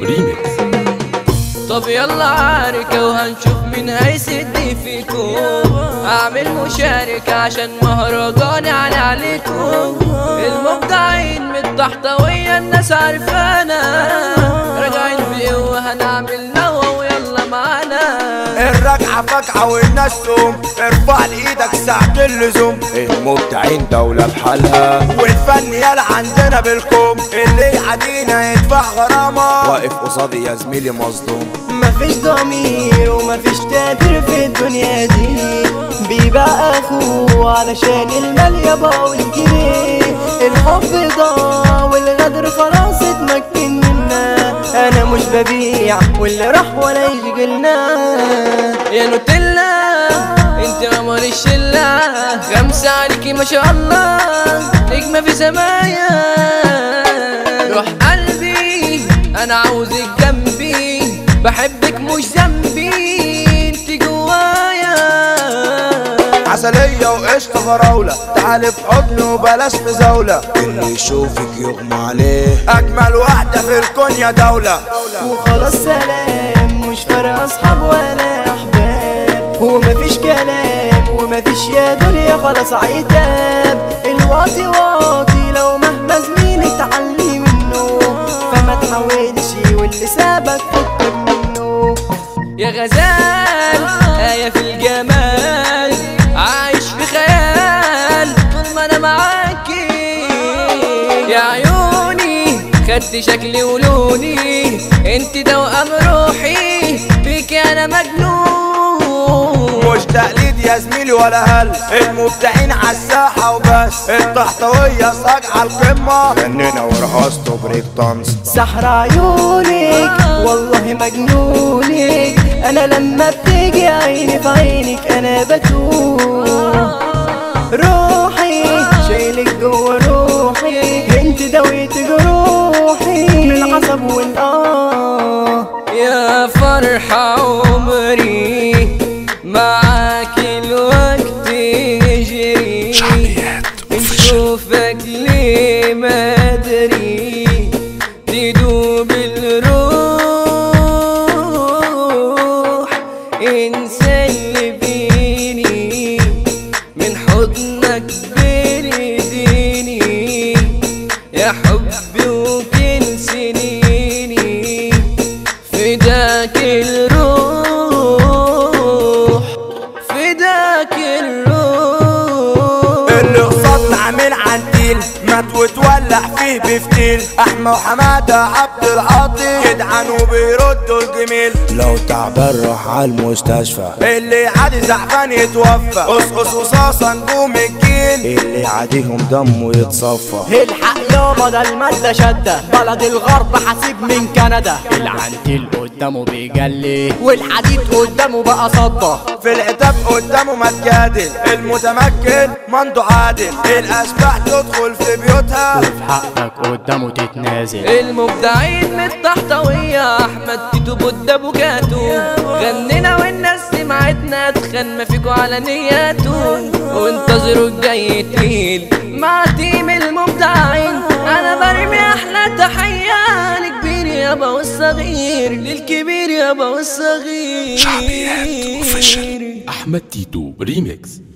ريميكس طب يلا عاركة وهنشوف مين هيسد فيكم اعمل مشاركة عشان مهرجاني على عليكم المبدعين من التحتوية الناس عارفانا راجعين بقوة هنعمل نوى ويلا معانا الرجعة فجعة والناس تقوم ارفع لايدك ساعة اللزوم المبدعين دولة بحالها والفن يالا عندنا بالكم اللي يعدينا يدفع غرامة واقف قصادي يا زميلي مظلوم مفيش ضمير ومفيش تقدير في الدنيا دي بيبقى اخوه علشان المال يابا والجنيه الحب ضاع والغدر خلاص اتمكن منا انا مش ببيع واللي راح ولا يشغلنا يا نوتيلا انت قمر الشلة خمسة عليكي ما شاء الله نجمة في سمايا روح قلبي انا عاوزك جنبي بحبك مش ذنبي انت جوايا عسلية وقشطة فراولة تعالي في حضني وبلاش في زولة اللي يشوفك يغمى عليه أجمل واحدة في الكون يا دولة وخلاص سلام مش فارق اصحاب ولا احباب ومفيش كلام ومفيش يا دنيا خلاص عتاب الواطي واطي لو مهما زميلي تعلي منه فما تحاولش واللي سابك فكر منه يا غزال آية في الجمال عايش في خيال طول ما انا معاكي يا عيوني خدت شكلي ولوني انت توأم روحي بيك انا مجنون مش تقليد يا زميلي ولا هل المبدعين عالساحة وبس التحتوية صاج القمة غنينا ورقصت بريك دانس سحر عيونك والله مجنونك انا لما بتيجي عيني في عينك انا بتوه روحي شايلك جوا روحي انت دويت جروحي من العصب والآه يا فرحة عمري معاك الوقت يجري نشوفك ليه ما ادري تدوب الروح انسى اللي بيني من حضنك برديني يا حبي وكل سنيني فداك الروح فداك الروح اللي قصادنا عامل عنتيل مات وتولع فيه بفتيل احمى وحماده عبد العاطي جدعان وبيردوا الجميل لو تعبان روح على المستشفى اللي عادي زعفان يتوفى قصقص وصاصه نجوم الجيل اللي يعاديهم دمه يتصفى الحق يابا ده المادة شدة بلد الغرب حسيب من كندا العنتيل قدامه بيجلي والحديد قدامه بقى صدى في العتاب قدامه ما تجادل المتمكن منده عادل الاشباح تدخل في بيوتها في حقك قدامه تتنازل المبدعين من التحتوية أحمد تيتو بودا بوكاتو غنينا والناس سمعتنا تخن ما فيكو على نياته وانتظروا الجاي تقيل مع تيم المبدعين أنا برمي أحلى تحية للكبير يابا والصغير للكبير يابا والصغير أحمد تيتو ريميكس